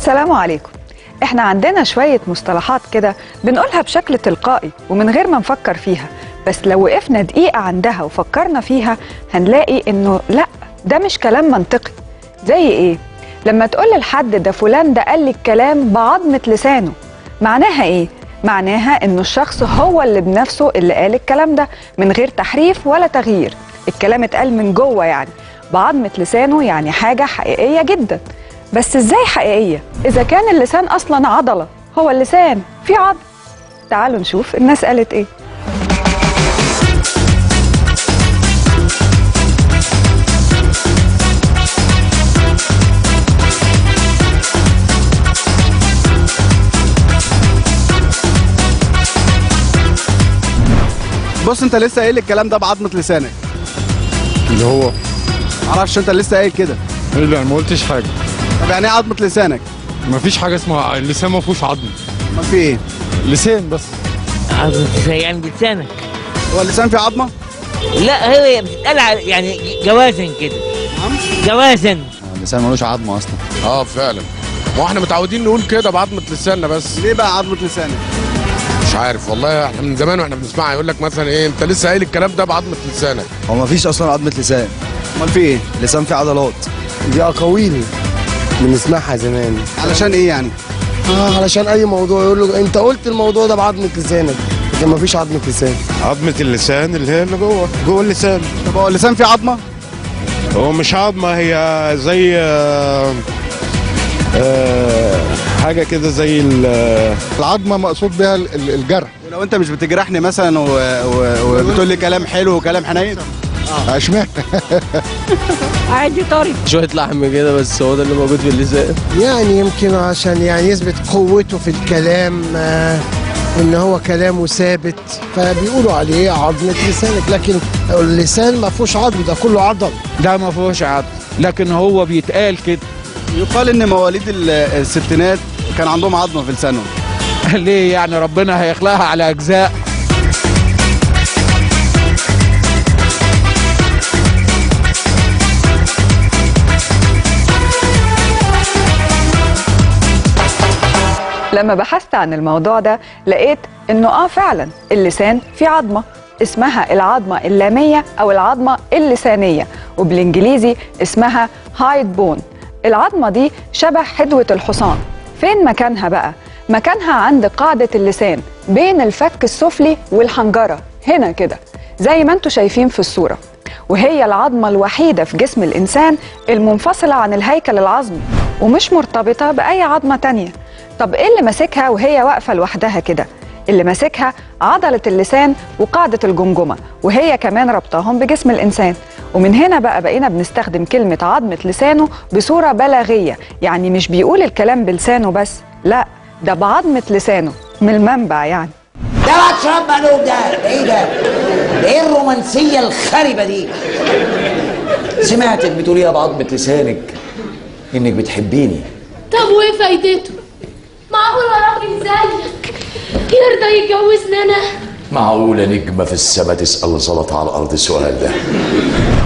السلام عليكم احنا عندنا شوية مصطلحات كده بنقولها بشكل تلقائي ومن غير ما نفكر فيها بس لو وقفنا دقيقة عندها وفكرنا فيها هنلاقي انه لا ده مش كلام منطقي زي ايه؟ لما تقول لحد ده فلان ده قال لي الكلام بعظمة لسانه معناها ايه؟ معناها انه الشخص هو اللي بنفسه اللي قال الكلام ده من غير تحريف ولا تغيير الكلام اتقال من جوه يعني بعظمة لسانه يعني حاجة حقيقية جدا بس ازاي حقيقية؟ إذا كان اللسان أصلا عضلة هو اللسان في عضل تعالوا نشوف الناس قالت ايه بص انت لسه قايل الكلام ده بعظمه لسانك اللي هو معرفش انت لسه قايل كده لا انا ما قلتش حاجه طب يعني ايه عظمه لسانك ما فيش حاجه اسمها اللسان ما فيهوش عظم امال في ايه لسان بس عظمة يعني بلسانك هو اللسان فيه عظمه لا هي بتتقال على- يعني جوازن كده جوازن اللسان ملوش عظمه اصلا اه فعلا ما هو احنا متعودين نقول كده بعظمه لساننا بس ليه بقى عظمه لسانك مش عارف والله احنا من زمان واحنا بنسمعها يقول لك مثلا ايه انت لسه قايل الكلام ده بعظمه لسانك هو ما فيش اصلا عظمه لسان امال في ايه اللسان فيه عضلات دي اقاويل بنسمعها زمان علشان ايه يعني اه علشان اي موضوع يقول له انت قلت الموضوع ده بعظمه لسانك لكن ما فيش عظمه لسان عظمه اللسان اللي هي اللي جوه جوه اللسان طب هو اللسان فيه عظمه هو مش عظمه هي زي آه، آه، حاجه كده زي ال- العظمه مقصود بها ال- ال- الجرح ولو انت مش بتجرحني مثلا و... و... وبتقول لي كلام حلو وكلام حنين اشمعنى عادي طري شوية لحم كده بس هو ده اللي موجود في اللسان يعني يمكن عشان يعني يثبت قوته في الكلام آه ان هو كلامه ثابت فبيقولوا عليه عظمه لسانك لكن اللسان ما فيهوش عظم ده كله عضل ده ما فيهوش عظم لكن هو بيتقال كده يقال ان مواليد ال- الستينات كان عندهم عظمه في لسانهم ليه يعني ربنا هيخلقها على اجزاء لما بحثت عن الموضوع ده لقيت انه اه فعلا اللسان فيه عظمه اسمها العظمه اللاميه او العظمه اللسانيه وبالانجليزي اسمها هايد بون العظمه دي شبه حدوه الحصان فين مكانها بقى مكانها عند قاعده اللسان بين الفك السفلي والحنجره هنا كده زي ما انتم شايفين في الصوره وهي العظمه الوحيده في جسم الانسان المنفصله عن الهيكل العظمي ومش مرتبطه باي عظمه تانيه طب ايه اللي ماسكها وهي واقفه لوحدها كده اللي ماسكها عضله اللسان وقاعده الجمجمه وهي كمان ربطاهم بجسم الانسان ومن هنا بقى بقينا بنستخدم كلمه عظمه لسانه بصوره بلاغيه يعني مش بيقول الكلام بلسانه بس لا ده بعظمه لسانه من المنبع يعني ده بقى شراب مقلوب ده ده ايه ده؟ ده ايه الرومانسية الخربة دي؟ سمعتك بتقولي يا بعظمة لسانك انك بتحبيني طب وايه فايدته؟ معقول راجل زيك يرضى يتجوزني انا؟ معقولة نجمة في السما تسأل زلط على الأرض السؤال ده